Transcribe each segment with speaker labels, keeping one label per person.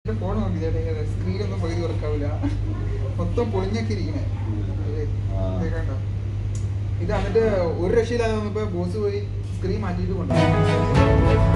Speaker 1: എന്റെ ഫോൺ നോക്കി ചേട്ടാ സ്ക്രീനൊന്നും പകുതി വർക്കാവില്ല മൊത്തം പൊളിഞ്ഞൊക്കെ ഇരിക്കണേ
Speaker 2: ആ.
Speaker 1: ഇത് കണ്ടോ ഇത് എന്നിട്ട് ഒരു രക്ഷയില്ലാതെ വന്നപ്പോ ബോസ് പോയി സ്ക്രീൻ മാറ്റിയിട്ട് കൊണ്ടുപോയി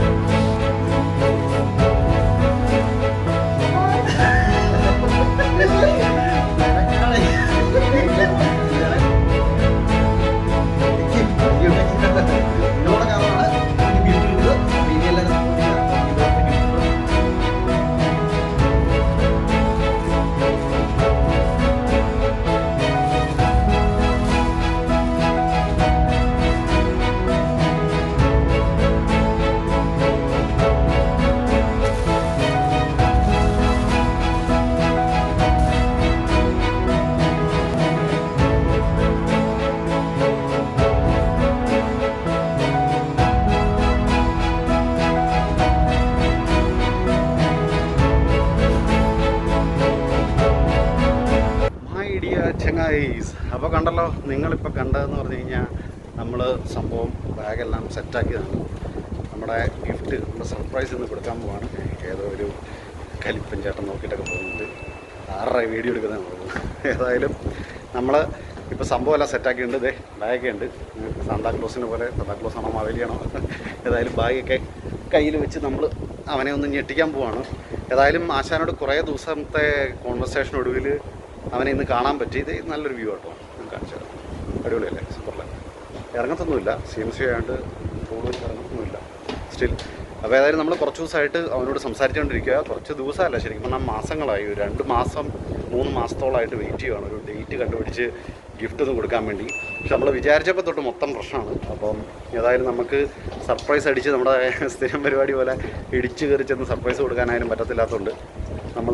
Speaker 2: മൈ ഡിയർ ചങ്ങായിസ് അപ്പോൾ കണ്ടല്ലോ നിങ്ങളിപ്പോൾ കണ്ടതെന്ന് പറഞ്ഞു കഴിഞ്ഞാൽ നമ്മൾ സംഭവം ബാഗെല്ലാം സെറ്റാക്കിയതാണ് നമ്മുടെ ഗിഫ്റ്റ് നമ്മുടെ സർപ്രൈസ് ഇന്ന് കൊടുക്കാൻ പോവാണ് ഏതോ ഒരു കലിപ്പൻ ചേട്ടൻ നോക്കിയിട്ടൊക്കെ പോകുന്നുണ്ട് ആറര വീഡിയോ എടുക്കുന്നതാണ് തോന്നുന്നു ഏതായാലും നമ്മൾ ഇപ്പോൾ സംഭവമെല്ലാം സെറ്റാക്കിയിട്ടുണ്ട് ഇതേ ബാഗൊക്കെ ഉണ്ട് സാന്താക്ലോസിനെ പോലെ സാന്താക്ലോസ് ആണോ മാവേലിയാണോ ഏതായാലും ബാഗൊക്കെ കയ്യിൽ വെച്ച് നമ്മൾ അവനെ ഒന്ന് ഞെട്ടിക്കാൻ പോവാണ് ഏതായാലും ആശാനോട് കുറേ ദിവസത്തെ കോൺവെർസേഷനൊടുവിൽ അവനെ ഇന്ന് കാണാൻ പറ്റി ഇത് നല്ലൊരു വ്യൂ കേട്ടോ ഞാൻ കാണിച്ചു തരാം അടിപൊളിയല്ലേ സൂപ്പറല്ലേ ഇറങ്ങത്തൊന്നുമില്ല സി എം സി ആയതുകൊണ്ട് കൂടുതൽ ഇറങ്ങത്തൊന്നുമില്ല സ്റ്റിൽ അപ്പോൾ ഏതായാലും നമ്മൾ കുറച്ച് ദിവസമായിട്ട് അവനോട് സംസാരിച്ചുകൊണ്ടിരിക്കുക കുറച്ച് ദിവസമല്ല ശരിക്കും പറഞ്ഞാൽ മാസങ്ങളായി ഒരു രണ്ട് മാസം മൂന്ന് മാസത്തോളമായിട്ട് വെയിറ്റ് ചെയ്യുകയാണ് ഒരു ഡേറ്റ് കണ്ടുപിടിച്ച് ഗിഫ്റ്റ് ഒന്ന് കൊടുക്കാൻ വേണ്ടി പക്ഷെ നമ്മൾ വിചാരിച്ചപ്പോൾ തൊട്ട് മൊത്തം പ്രശ്നമാണ് അപ്പം ഏതായാലും നമുക്ക് സർപ്രൈസ് അടിച്ച് നമ്മുടെ സ്ഥിരം പരിപാടി പോലെ ഇടിച്ച് കയറി ചെന്ന് സർപ്രൈസ് കൊടുക്കാനായാലും പറ്റത്തില്ലാത്തതുകൊണ്ട് നമ്മൾ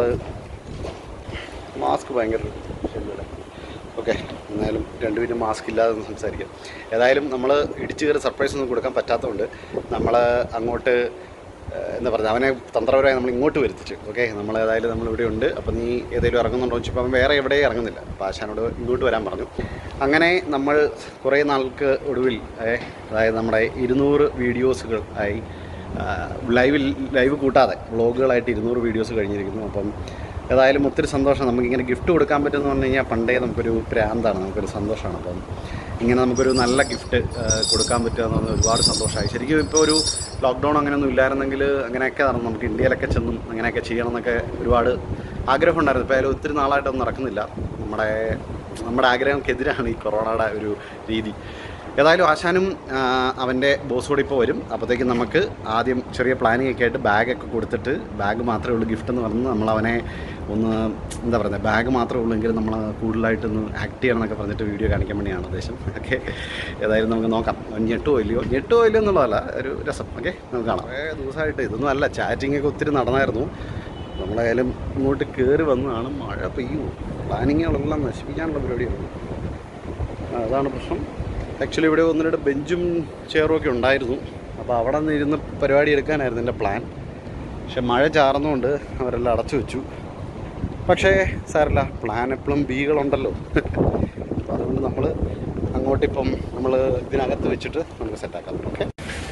Speaker 2: മാസ്ക് ഭയങ്കര ശല്യമല്ലേ ഓക്കെ എന്നാലും രണ്ടുപേരും മാസ്ക് ഇല്ലാതെ ഒന്ന് സംസാരിക്കാം ഏതായാലും നമ്മൾ ഇടിച്ചു കയറി സർപ്രൈസ് ഒന്നും കൊടുക്കാൻ പറ്റാത്തതുകൊണ്ട് നമ്മൾ അങ്ങോട്ട് ഏഹ്, എന്താ പറയുക അവനെ തന്ത്രപരമായി നമ്മൾ ഇങ്ങോട്ട് വരുത്തിച്ചു ഓക്കെ നമ്മൾ ഏതായാലും നമ്മൾ ഇവിടെ ഉണ്ട് അപ്പോൾ നീ ഏതെങ്കിലും ഇറങ്ങുന്നുണ്ടോ എന്ന് ചോദിച്ചപ്പോൾ അവൻ വേറെ എവിടെയും ഇറങ്ങുന്നില്ല അപ്പോൾ ആശാനോട് ഇങ്ങോട്ട് വരാൻ പറഞ്ഞു അങ്ങനെ നമ്മൾ കുറേ നാൾക്ക് ഒടുവിൽ ഏഹ്, അതായത് നമ്മുടെ ഇരുന്നൂറ് വീഡിയോസുകൾ ആയി ലൈവിൽ ലൈവ് കൂട്ടാതെ വ്ളോഗുകളായിട്ട് ഇരുന്നൂറ് വീഡിയോസ് കഴിഞ്ഞിരിക്കുന്നു അപ്പം ഏതായാലും ഒത്തിരി സന്തോഷം നമുക്കിങ്ങനെ ഗിഫ്റ്റ് കൊടുക്കാൻ പറ്റുമെന്ന് പറഞ്ഞു കഴിഞ്ഞാൽ പണ്ടേ നമുക്കൊരു പ്രാന്താണ് നമുക്കൊരു സന്തോഷമാണ് അപ്പം ഇങ്ങനെ നമുക്കൊരു നല്ല ഗിഫ്റ്റ് കൊടുക്കാൻ പറ്റുക എന്ന് പറഞ്ഞാൽ ഒരുപാട് സന്തോഷമായി ശരിക്കും ഇപ്പോൾ ഒരു ലോക്ക്ഡൗൺ അങ്ങനെയൊന്നും ഇല്ലായിരുന്നെങ്കിൽ അങ്ങനെയൊക്കെ നടന്നു നമുക്ക് ഇന്ത്യയിലൊക്കെ ചെന്നും അങ്ങനെയൊക്കെ ചെയ്യണം എന്നൊക്കെ ഒരുപാട് ആഗ്രഹം ഉണ്ടായിരുന്നു ഇപ്പോൾ അതിൽ ഒത്തിരി നാളായിട്ടൊന്നും നടക്കുന്നില്ല നമ്മുടെ നമ്മുടെ ആഗ്രഹങ്ങൾക്കെതിരാണ് ഈ കൊറോണയുടെ ഒരു രീതി ഏതായാലും ആശാനും ആ, അവൻ്റെ ബോസ് കൂടി ഇപ്പോൾ വരും അപ്പോഴത്തേക്കും നമുക്ക് ആദ്യം ചെറിയ പ്ലാനിങ് ഒക്കെ ആയിട്ട് ബാഗൊക്കെ കൊടുത്തിട്ട് ബാഗ് മാത്രമേ ഉള്ളൂ ഗിഫ്റ്റ് എന്ന് പറഞ്ഞ് നമ്മൾ അവനെ ഒന്ന് എന്താ പറയുക ബാഗ് മാത്രമേ ഉള്ളൂ എങ്കിലും നമ്മൾ കൂടുതലായിട്ടൊന്ന് ആക്ട് ചെയ്യണം എന്നൊക്കെ പറഞ്ഞിട്ട് വീഡിയോ കാണിക്കാൻ വേണ്ടിയാണ് ഉദ്ദേശം ഓക്കെ ഏതായാലും നമുക്ക് നോക്കാം അവൻ ഞെട്ടുമോ ഇല്ലയോ ഞെട്ടുമോ ഇല്ലയോ എന്നുള്ളതല്ല ഒരു രസം ഓക്കെ നമുക്ക് കാണാം കുറേ ദിവസമായിട്ട് ഇതൊന്നും അല്ല ചാറ്റിംഗ് ഒക്കെ ഒത്തിരി നടന്നായിരുന്നു നമ്മളായാലും ഇങ്ങോട്ട് കയറി വന്നതാണ് മഴ പെയ്യുമോ പ്ലാനിങ്ങുകളെല്ലാം നശിപ്പിക്കാനുള്ള പരിപാടിയാണ് ആ, അതാണ് പ്രശ്നം ആക്ച്വലി ഇവിടെ ഒന്ന് രണ്ട് ബെഞ്ചും ചെയറും ഒക്കെ ഉണ്ടായിരുന്നു അപ്പോൾ അവിടെ നിന്ന് ഇരുന്ന് പരിപാടി എടുക്കാനായിരുന്നു എൻ്റെ പ്ലാൻ പക്ഷെ മഴ ചാർന്നുകൊണ്ട് അവരെല്ലാം അടച്ചു വെച്ചു പക്ഷേ സാരല്ല പ്ലാൻ എപ്പോഴും ബീകളുണ്ടല്ലോ അപ്പോൾ അതുകൊണ്ട് നമ്മൾ അങ്ങോട്ടിപ്പം നമ്മൾ ഇതിനകത്ത് വെച്ചിട്ട് നമുക്ക് സെറ്റാക്കാം ഓക്കെ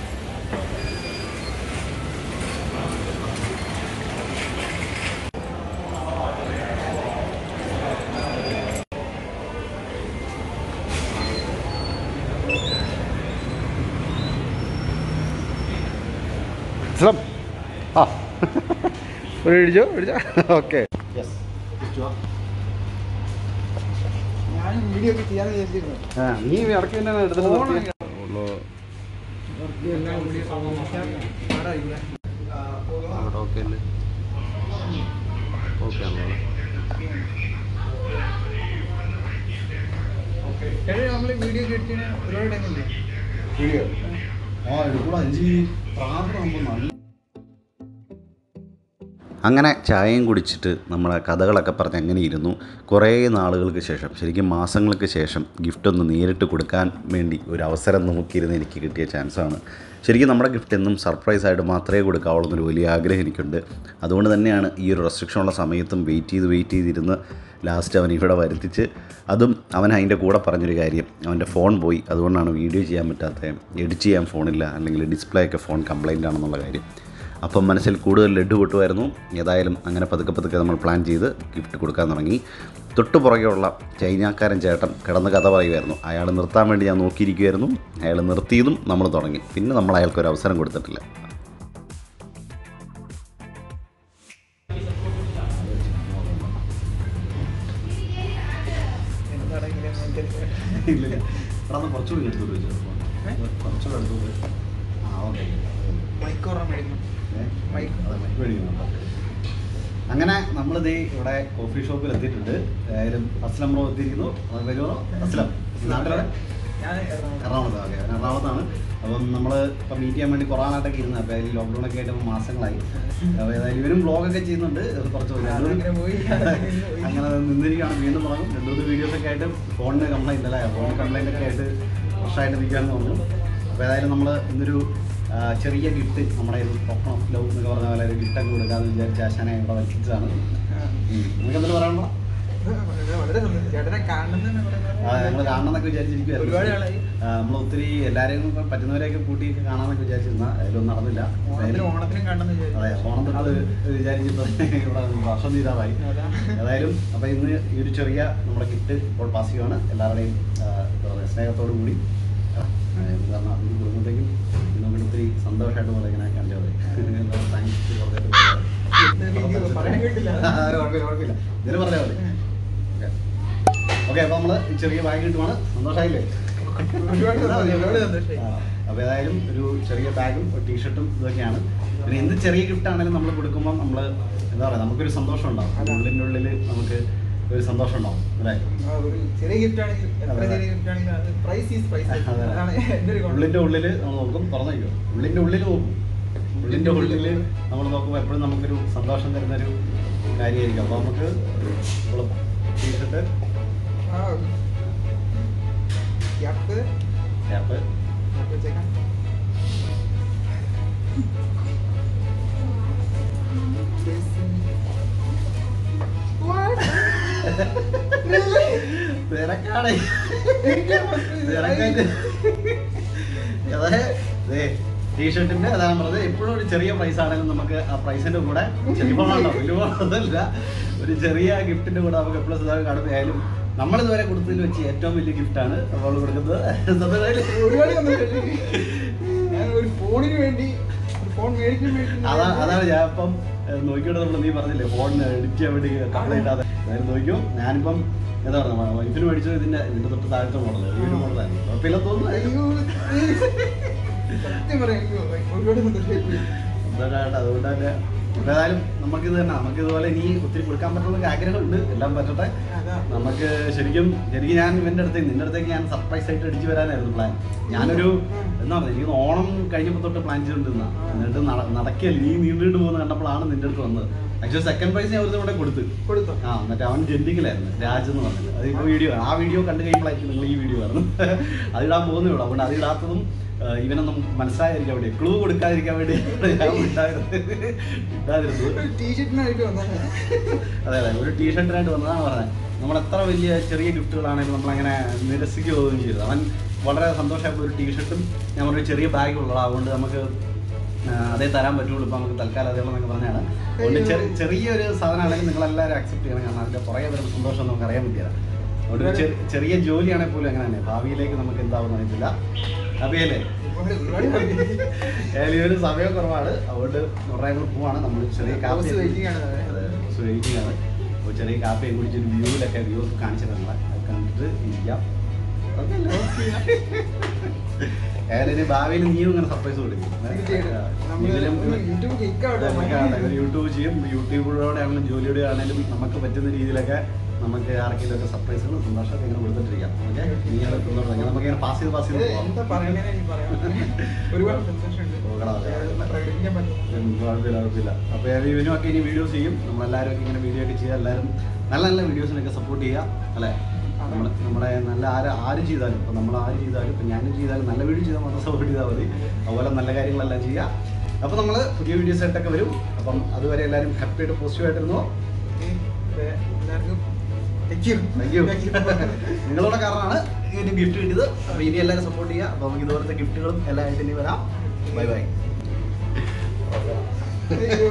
Speaker 2: ഇസ്ലാം ആ ഒരു ഇടിച്ചോ ഇടിച്ചോ ഓക്കെ യെസ്
Speaker 1: ഞാൻ വീഡിയോ ഒക്കെ ചെയ്യാന്ന് വിചാരിച്ചിരുന്നു
Speaker 2: ആ നീ ഇടയ്ക്ക് തന്നെ എടുത്തിട്ട്
Speaker 1: ഫോൺ
Speaker 2: നിർത്തിയേ. ഉള്ളൂ.
Speaker 1: എല്ലാം വീഡിയോ പാടായില്ല
Speaker 2: അവിടെ ഓക്കെ അല്ലേ ഓക്കെ ആണല്ലോ
Speaker 1: എടേ നമ്മൾ വീഡിയോ ഒക്കെ എഡിറ്റ് ചെയ്യാൻ ഒരുപാട് ടൈം ഇല്ലേ
Speaker 2: വീഡിയോ ആ എടുക്കണം അഞ്ച് പ്രാന്തമാകുമ്പോൾ നല്ല അങ്ങനെ ചായയും കുടിച്ചിട്ട് നമ്മളെ കഥകളൊക്കെ പറഞ്ഞ് അങ്ങനെ ഇരുന്നു കുറേ നാളുകൾക്ക് ശേഷം ശരിക്കും മാസങ്ങൾക്ക് ശേഷം ഗിഫ്റ്റ് ഒന്ന് നേരിട്ട് കൊടുക്കാൻ വേണ്ടി ഒരു അവസരം നമുക്കിരുന്ന് എനിക്ക് കിട്ടിയ ചാൻസാണ് ശരിക്കും നമ്മുടെ ഗിഫ്റ്റ് എന്നും സർപ്രൈസ് ആയിട്ട് മാത്രമേ കൊടുക്കാവുള്ളൂ എന്നൊരു വലിയ ആഗ്രഹം എനിക്കുണ്ട് അതുകൊണ്ട് തന്നെയാണ് ഈ ഒരു റെസ്ട്രിക്ഷൻ ഉള്ള സമയത്തും വെയിറ്റ് ചെയ്ത് വെയിറ്റ് ചെയ്തിരുന്ന് ലാസ്റ്റ് അവൻ ഇവിടെ വരുത്തിച്ച് അതും അവൻ അതിൻ്റെ കൂടെ പറഞ്ഞൊരു കാര്യം അവൻ്റെ ഫോൺ പോയി അതുകൊണ്ടാണ് വീഡിയോ ചെയ്യാൻ പറ്റാത്ത എഡിറ്റ് ചെയ്യാൻ ഫോണില്ല അല്ലെങ്കിൽ ഡിസ്പ്ലേ ഒക്കെ ഫോൺ കംപ്ലൈൻ്റ് ആണെന്നുള്ള കാര്യം അപ്പം മനസ്സിൽ കൂടുതൽ ലഡ്ഡു പൊട്ടുമായിരുന്നു ഏതായാലും അങ്ങനെ പതുക്കെ പതുക്കെ നമ്മൾ പ്ലാൻ ചെയ്ത് ഗിഫ്റ്റ് കൊടുക്കാൻ തുടങ്ങി തൊട്ടു പുറകെയുള്ള ചൈനക്കാരൻ ചേട്ടൻ കിടന്ന് കഥ പറയുമായിരുന്നു അയാൾ നിർത്താൻ വേണ്ടി ഞാൻ നോക്കിയിരിക്കുമായിരുന്നു അയാൾ നിർത്തിയതും നമ്മൾ തുടങ്ങി പിന്നെ നമ്മൾ അയാൾക്ക് ഒരു അവസരം കൊടുത്തിട്ടില്ല
Speaker 1: എന്താണ് ഇങ്ങനെ
Speaker 2: കുറച്ചുകൂടി എടുത്തോളൂ കുറച്ചുകൂടി എടുത്തോളൂ ആ ഓക്കെ
Speaker 1: മൈക്കോറ മേടിക്കണം മൈക്ക്.
Speaker 2: അങ്ങനെ നമ്മളിത് ഇവിടെ കോഫി ഷോപ്പിൽ എത്തിയിട്ടുണ്ട് ഏതായാലും അസ്ലം ബ്രോ എത്തിയിരിക്കുന്നു അത് വരുമോ അസ്ലം നാട്ടിലെ
Speaker 1: ഞാൻ എറണാകുളം
Speaker 2: എറണാകുളത്ത് ഓക്കെ അവൻ എറണാകുളത്താണ് അപ്പം നമ്മൾ ഇപ്പം മീറ്റ് ചെയ്യാൻ വേണ്ടി കുറേ നാട്ടൊക്കെ ഇരുന്നു അപ്പോൾ അതിൽ ലോക്ക്ഡൗൺ ഒക്കെ ആയിട്ട് ഇപ്പം മാസങ്ങളായി അപ്പോൾ ഏതായാലും ഇവരും വ്ളോഗൊക്കെ ചെയ്യുന്നുണ്ട് ഇത് കുറച്ച് ദിവസം
Speaker 1: അങ്ങനെ പോയി
Speaker 2: അങ്ങനെ നിന്നിരിക്കുകയാണ് വീണ്ടും തുടങ്ങും രണ്ടു മൂന്ന് വീഡിയോസ് ഒക്കെ ആയിട്ട് ഫോണിന് കംപ്ലൈൻറ്റ് അല്ലേ ഫോണിന് കംപ്ലൈൻ്റ് ഒക്കെ ആയിട്ട് ഫ്രഷായിട്ട് നിൽക്കുകയാണെന്ന് പറഞ്ഞു അപ്പോൾ ഏതായാലും നമ്മൾ ഇന്നൊരു ആ, ചെറിയ ഗിഫ്റ്റ് നമ്മുടെ ഒരു ടോക്കൺ ഓഫ് ലവ് എന്നൊക്കെ പറഞ്ഞ പോലെ ഒരു ഗിഫ്റ്റൊക്കെ കൊടുക്കാമെന്ന് വിചാരിച്ച ആശാനെ ഇവിടെ വെച്ചതാണ് നിങ്ങൾക്ക് എന്തെങ്കിലും പറയാനുണ്ടോ
Speaker 1: വളരെ സന്തോഷം ചേട്ടനെ കാണുന്ന
Speaker 2: ഞങ്ങൾ കാണണമെന്നൊക്കെ വിചാരിച്ചിരിക്കുവായിരുന്നു
Speaker 1: ഒരുപാട് ആളായി
Speaker 2: നമ്മൾ ഒത്തിരി എല്ലാവരെയും ഇപ്പം പറ്റുന്നവരെയൊക്കെ കൂട്ടി കാണാമെന്നൊക്കെ വിചാരിച്ചിരുന്ന അതിലൊന്നും നടന്നില്ല
Speaker 1: ഓണത്തിനും ഓണത്തിനും കാണുന്ന
Speaker 2: അതെ ഓണം തൊട്ട് വിചാരിച്ചിപ്പോൾ ഇവിടെ വർഷം തീരാറായി ഏതായാലും അപ്പോൾ ഇന്ന് ഈ ഒരു ചെറിയ നമ്മുടെ കിറ്റ് ഇപ്പോൾ പാസ് ചെയ്യുവാണ് എല്ലാവരുടെയും ആ, എന്താ പറയുക സ്നേഹത്തോടു കൂടി ആ, ഇത് കാരണം ഈ കുടുംബത്തേക്കും നമുക്ക് ഒത്തിരി സന്തോഷമായിട്ട് പോലെ ഇങ്ങനെ കണ്ടത് താങ്ക്സ്
Speaker 1: പറയാൻ കിട്ടില്ല
Speaker 2: കുഴപ്പമില്ല കുഴപ്പമില്ല ഇതിന് പറഞ്ഞാൽ മതി ഓക്കെ അപ്പോൾ നമ്മൾ ചെറിയ ബാഗ് കിട്ടുവാണ് സന്തോഷമായില്ലേ
Speaker 1: ഒരുപാട് സന്തോഷം, ഒരുപാട് സന്തോഷമായി
Speaker 2: അപ്പോൾ ഏതായാലും ഒരു ചെറിയ ബാഗും ഒരു ടീഷർട്ടും ഇതൊക്കെയാണ് പിന്നെ എന്ത് ചെറിയ ഗിഫ്റ്റ് ആണെങ്കിലും നമ്മൾ കൊടുക്കുമ്പോൾ നമ്മൾ എന്താ പറയുക നമുക്കൊരു സന്തോഷം ഉണ്ടാവും
Speaker 1: അതെ.
Speaker 2: ഉള്ളിൻ്റെ ഉള്ളിൽ നമുക്ക് ഒരു സന്തോഷം ഉണ്ടാവും അല്ലേ
Speaker 1: ആ, ഒരു ചെറിയ ഗിഫ്റ്റ് ആണെങ്കിൽ എത്ര
Speaker 2: അതെ.
Speaker 1: ചെറിയ ഗിഫ്റ്റ് ആണെങ്കിലും അത് പ്രൈസ് ഈസ് പ്രൈസ്
Speaker 2: അതെ.
Speaker 1: അതാണ് എൻ്റെ ഒരു
Speaker 2: ഉള്ളിൻ്റെ ഉള്ളിൽ നമ്മൾ നോക്കും തുറന്നേക്കോ ഉള്ളിൻ്റെ ഉള്ളിൽ നോക്കും ഉള്ളിൻ്റെ ഉള്ളിൽ നമ്മൾ നോക്കുമ്പോൾ എപ്പോഴും നമുക്കൊരു സന്തോഷം തരുന്നൊരു കാര്യമായിരിക്കും അപ്പോൾ നമുക്ക് ടീഷർട്ട്
Speaker 1: ക്യാപ്പ്
Speaker 2: ക്യാപ്പ്
Speaker 1: ക്യാപ്പ് വെച്ചേക്കാം
Speaker 2: തിരക്കാണ് തിരക്കായിട്ട് അതെ ടീഷർട്ടിന്റെ അതാണ് പറഞ്ഞത് എപ്പോഴും ഒരു ചെറിയ പ്രൈസ് ആണെങ്കിലും നമുക്ക് ആ പ്രൈസിന്റെ കൂടെ ചെറിയ പണമുണ്ടോ വലിയ പണമൊന്നുമില്ല ഒരു ചെറിയ ഗിഫ്റ്റിന്റെ കൂടെ നമുക്ക് എപ്പോഴും സുധാകരൻ കാണുമ്പോഴായാലും നമ്മൾ ഇതുവരെ കൊടുത്തതിൽ വെച്ച് ഏറ്റവും വലിയ ഗിഫ്റ്റാണ് നമ്മൾ കൊടുക്കുന്നത് സത്യമായിട്ട്
Speaker 1: ഒരുപാട് സന്തോഷം ഞാൻ ഒരു ഫോണിന് വേണ്ടി ഒരു ഫോൺ മേടിക്കാൻ വേണ്ടി
Speaker 2: അതാണ് അതാണ് ഞാൻ ഇപ്പം നോക്കിയോണ്ട് നമ്മൾ നീ പറഞ്ഞില്ലേ ഫോൺ എഡിറ്റ് ചെയ്യാൻ വേണ്ടി കംപ്ലൈന്റ് ഇടാതെ അതായത് നോക്കിയോ ഞാനിപ്പം എന്താ പറയുക വൈഫിന് മേടിച്ചത് ഇതിന്റെ ഇതിന്റെ തൊട്ട് താഴത്തെ മോഡൽ ഈ ഒരു മോഡലായിരുന്നു കുഴപ്പമില്ല തോന്നുന്നു
Speaker 1: അയ്യോ, സത്യം പറയാം അയ്യോ, ഒരുപാട് സന്തോഷമായി പോയി.
Speaker 2: എന്തായാലും അതുകൊണ്ട് തന്നെ ഏതായാലും നമുക്കിത് തന്നെ നമുക്ക് ഇതുപോലെ ഇനി ഒത്തിരി കൊടുക്കാൻ പറ്റുന്ന ആഗ്രഹമുണ്ട് എല്ലാം പറ്റട്ടെ
Speaker 1: അതാ.
Speaker 2: നമുക്ക് ശരിക്കും ശരിക്കും ഞാൻ ഇവന്റെ അടുത്തേക്ക് നിന്റെ അടുത്തേക്ക് ഞാൻ സർപ്രൈസ് ആയിട്ട് അടിച്ചു വരാനായിരുന്നു പ്ലാൻ ഞാനൊരു എന്താ പറയുക എനിക്ക് ഓണം കഴിഞ്ഞപ്പോൾ തൊട്ട് പ്ലാൻ ചെയ്തിട്ടുണ്ടെന്ന എന്നിട്ട് നട- നടക്കില്ല നീ നീണ്ടിട്ട് പോകുന്ന കണ്ടപ്പോഴാണ് നിന്റെ അടുത്ത് വന്നത് ആക്ച്വലി സെക്കൻഡ് പ്രൈസ് ഞാൻ ഒരു കൂടെ കൊടുത്തു
Speaker 1: കൊടുത്തോ
Speaker 2: ആ മറ്റേ അവൻ ജെന്റിക്കലായിരുന്നു രാജ് എന്ന് പറഞ്ഞത് അത് ഇപ്പോൾ വീഡിയോ ആണ് ആ വീഡിയോ കണ്ടു കഴിയുമ്പോഴായിരിക്കും നിങ്ങൾ ഈ വീഡിയോ കാണുന്നത് അത് ഇടാൻ പോകുന്നേ ഉള്ളൂ അതുകൊണ്ട് അത് ഇടാത്തതും ആ, ഇവനൊന്നും മനസ്സിലായിരിക്കാൻ വേണ്ടി ക്ലൂ കൊടുക്കാതിരിക്കാൻ വേണ്ടി ഞാൻ ഉണ്ടായിരുന്നത് ഇടാതിരുന്നത്
Speaker 1: ഒരു ടീഷർട്ടിനായിട്ട് വന്നത്
Speaker 2: അതെ അതെ ഒരു ടീഷർട്ടിനായിട്ട് വന്നതാണ് പറഞ്ഞത് നമ്മൾ എത്ര വലിയ ചെറിയ ഗിഫ്റ്റുകളാണെങ്കിലും നമ്മളങ്ങനെ നിരസിക്കുകയൊന്നും ചെയ്തത് അവൻ വളരെ സന്തോഷമായിട്ടുള്ള ഒരു ടീഷർട്ടും ഞാൻ ഒരു ചെറിയ ബാഗ് ഉള്ളത് അതുകൊണ്ട് നമുക്ക് ആ, അതേ തരാൻ പറ്റുള്ളൂ ഇപ്പം നമുക്ക് തൽക്കാലം അതേപോലെ പറഞ്ഞാണ് അതുകൊണ്ട് ചെറിയ ചെറിയൊരു സാധനമാണെങ്കിൽ നിങ്ങളെല്ലാവരും അക്സെപ്റ്റ് ചെയ്യണം കാരണം അതിൻ്റെ പുറകെ വരുന്ന സന്തോഷം നമുക്ക് അറിയാൻ പറ്റില്ല അതുകൊണ്ട് ഒരു ചെറിയ- ചെറിയ ജോലിയാണെങ്കിൽ പോലും അങ്ങനെ തന്നെ ഭാവിയിലേക്ക് നമുക്ക് എന്താവുന്ന അറിയത്തില്ല അഭിയല്ലേ
Speaker 1: ഒരുപാട് ഒരുപാട് നന്ദി.
Speaker 2: ഏതായാലും ഈ ഒരു സമയം കുറവാണ് അതുകൊണ്ട് കുറേ കൂടെ പോവാണ് നമ്മൾ ചെറിയ കാപ്പി
Speaker 1: ബോസ് waiting ആണ് അതെ.
Speaker 2: അതെ, ബോസ് waiting ആണ് അപ്പോൾ ചെറിയ കാപ്പിയൊക്കെ കുടിച്ച് ഒരു വ്യൂവിലൊക്കെ വ്യൂസ് കാണിച്ചിട്ടുണ്ട് അത് കണ്ടിട്ട് ഇരിക്കാം ഏതായാലും ഇനി ഭാവിയിൽ നീയും ഇങ്ങനെ സർപ്രൈസ് കൊടുക്കും
Speaker 1: തീർച്ചയായിട്ടും. നമ്മള്
Speaker 2: ഇതിലും
Speaker 1: ഒന്ന് യൂട്യൂബ് kick ആവട്ടെ.
Speaker 2: ഇവര് യൂട്യൂബ് ചെയ്യും യൂട്യൂബിലൂടെ ആണെങ്കിലും ജോലിയുടെ ആണെങ്കിലും നമുക്ക് പറ്റുന്ന രീതിയിലൊക്കെ നമുക്ക് ആർക്കെങ്കിലും ഒക്കെ സർപ്രൈസുകൾ സന്തോഷമൊക്കെ ഇങ്ങനെ കൊടുത്തിട്ടിരിക്കാം ഓക്കെ നീ അത് കൊണ്ടുവരണം. ഇങ്ങനെ നമുക്ക് ഇങ്ങനെ പാസ് ചെയ്ത് പാസ്
Speaker 1: ഇത്
Speaker 2: ചെയ്ത് പോകാം
Speaker 1: എന്താ പറയണേന്ന് എനിക്ക് പറയാം ഒരുപാട് സന്തോഷമുണ്ട്
Speaker 2: പോകണം, അതെ.
Speaker 1: അതൊന്നും പ്രകടിപ്പിക്കാൻ പറ്റും
Speaker 2: ഉം, കുഴപ്പമില്ല കുഴപ്പമില്ല അപ്പോൾ ഇവനും ഒക്കെ ഇനി വീഡിയോസ് ചെയ്യും നമ്മളെല്ലാവരും ഒക്കെ ഇങ്ങനെ വീഡിയോ ഒക്കെ ചെയ്യുക എല്ലാവരും നല്ല നല്ല വീഡിയോസിനൊക്കെ സപ്പോർട്ട് ചെയ്യുക അല്ലേ നമ്മൾ നമ്മളെ നല്ല ആര് ആര് ചെയ്താലും ഇപ്പം നമ്മൾ ആര് ചെയ്താലും ഇപ്പം ഞാനും ചെയ്താലും നല്ല വീഡിയോ ചെയ്താൽ മാത്രം സപ്പോർട്ട് ചെയ്താൽ മതി അതുപോലെ നല്ല കാര്യങ്ങളെല്ലാം ചെയ്യുക അപ്പോൾ നമ്മൾ പുതിയ വീഡിയോസ് ആയിട്ടൊക്കെ വരും അപ്പം അതുവരെ എല്ലാവരും ഹാപ്പി ആയിട്ട് പോസിറ്റീവായിട്ടിരുന്നു
Speaker 1: ഇത് എല്ലാവർക്കും thank you.
Speaker 2: Thank you
Speaker 1: Thank you.
Speaker 2: നിങ്ങളുടെ കാരണമാണ് ഈ ഒരു ഗിഫ്റ്റ് കിട്ടിയത് അപ്പോൾ ഇനി എല്ലാവരും സപ്പോർട്ട് ചെയ്യുക അപ്പോൾ നമുക്ക് ഇതുപോലത്തെ ഗിഫ്റ്റുകളും എല്ലാം ആയിട്ട് ഇനി വരാം ബൈ ബൈ
Speaker 1: അയ്യോ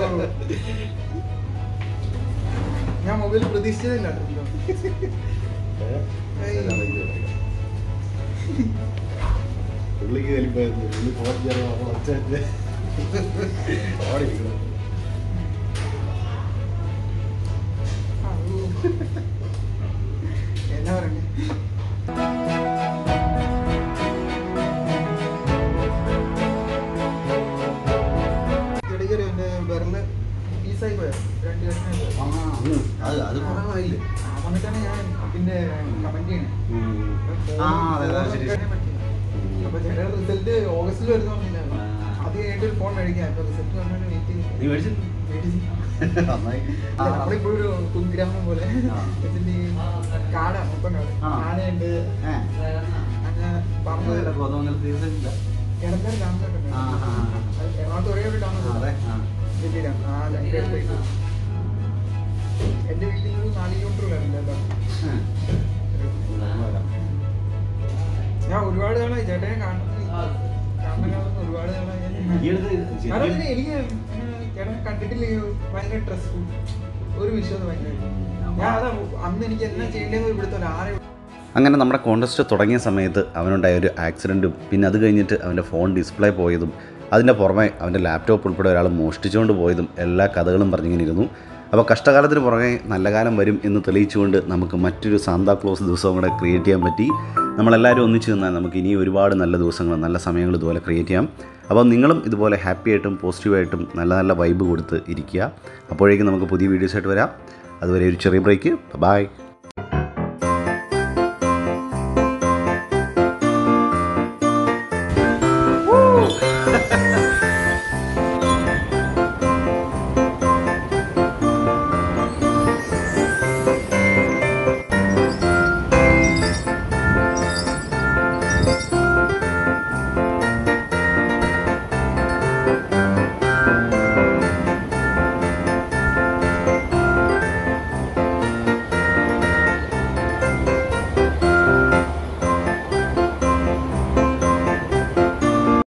Speaker 1: ഞാൻ മൊബൈൽ പ്രതീക്ഷിച്ചതില്ല കേട്ടോ.
Speaker 2: പുള്ളിക്ക് വലിപ്പമായിരുന്നു പുള്ളി ഫോൺ ചെയ്യാൻ ഒച്ച ഓടിക്കുന്നു
Speaker 1: അയ്യോ. എന്നാ പറയണ്ടേ ഇടയ്ക്ക് ഒരു എൻ്റെ വിരല് പീസായി പോയ രണ്ട് കഷ്ണം
Speaker 2: ആ അന്ന് അത് അത് കുറേ ആയില്ലേ
Speaker 1: വന്നിട്ടാണ് ഞാൻ പിന്നെ കമന്റ് ചെയ്യണേ
Speaker 2: ആ അതെ അതെ ശരി ശരി.
Speaker 1: അപ്പൊ ചേട്ടൻ റിസൾട്ട് ഓഗസ്റ്റിൽ വരുന്ന പറഞ്ഞില്ലായിരുന്നു
Speaker 2: ആ.
Speaker 1: അത് കഴിഞ്ഞിട്ട് ഒരു ഫോൺ മേടിക്കാം അപ്പൊ റിസൾട്ട് വന്നിട്ട് വെയിറ്റ്
Speaker 2: നീ മേടിച്ചില്ല നന്നായി ആ,
Speaker 1: നമ്മളിപ്പോഴും ഒരു കുഗ്രാമം പോലെ
Speaker 2: ആ.
Speaker 1: ഇതിന്റെ ഈ കാട മൊത്തം കാട്
Speaker 2: ആ.
Speaker 1: ആനയുണ്ട്
Speaker 2: ഏ.
Speaker 1: അങ്ങനെ പറമ്പ്
Speaker 2: ഇല്ല, കോതമംഗലത്ത് തീർച്ചയായിട്ടില്ല.
Speaker 1: ഇടന്തരം ഡാമിലൊക്കെ
Speaker 2: ആ, ആ, ആ.
Speaker 1: എറണാകുളത്ത് ഒരേ ഒരു ഡാം
Speaker 2: ആ, അതെ ആ.
Speaker 1: വലിയ ഡാം ആ രണ്ട് അടുത്ത് എന്റെ വീട്ടിൽ ഒരു നാല് കിലോമീറ്ററിലാണ് ഡാം
Speaker 2: ഏ. നമ്മൾ വരാം.
Speaker 1: ഞാൻ ഒരുപാട് നാളായി ചേട്ടനെ കാണുന്നു കാണണം കാണുന്നു ഒരുപാട് നാളായി ഞാൻ-
Speaker 2: ഈ അടുത്ത് ശരി-
Speaker 1: കാരണം ഇതിന് എനിക്ക് ഇങ്ങനെ ചേട്ടനെ കണ്ടിട്ടില്ല ഭയങ്കര സ്ട്രെസ്ഫുൾ ഒരു വിശ്വാസം ഭയങ്കര ഞാൻ അതാ അന്ന് എനിക്ക് എന്നാ ചെയ്യേണ്ടതെന്ന് ഒരു പിടുത്തമില്ല ആരെ
Speaker 2: അങ്ങനെ നമ്മുടെ കോൺടെസ്റ്റ് തുടങ്ങിയ സമയത്ത് അവനുണ്ടായ ഒരു ആക്സിഡൻറ്റും പിന്നെ അത് കഴിഞ്ഞിട്ട് അവൻ്റെ ഫോൺ ഡിസ്പ്ലേ പോയതും അതിൻ്റെ പുറമെ അവൻ്റെ ലാപ്ടോപ്പ് ഉൾപ്പെടെ ഒരാൾ മോഷ്ടിച്ചുകൊണ്ട് പോയതും എല്ലാ കഥകളും പറഞ്ഞിങ്ങനെ ഇരുന്നു അപ്പോൾ കഷ്ടകാലത്തിന് പുറമെ നല്ല കാലം വരും എന്ന് തെളിയിച്ചുകൊണ്ട് നമുക്ക് മറ്റൊരു സാന്താക്ലോസ് ദിവസവും കൂടെ ക്രിയേറ്റ് ചെയ്യാൻ പറ്റി നമ്മളെല്ലാവരും ഒന്നിച്ച് നിന്നാൽ നമുക്ക് ഇനി ഒരുപാട് നല്ല ദിവസങ്ങൾ നല്ല സമയങ്ങൾ ഇതുപോലെ ക്രിയേറ്റ് ചെയ്യാം അപ്പോൾ നിങ്ങളും ഇതുപോലെ ഹാപ്പി ആയിട്ടും പോസിറ്റീവായിട്ടും നല്ല നല്ല വൈബ് കൊടുത്ത് ഇരിക്കുക അപ്പോഴേക്കും നമുക്ക് പുതിയ വീഡിയോസായിട്ട് വരാം അതുവരെ ഒരു ചെറിയ ബ്രേക്ക് ബൈ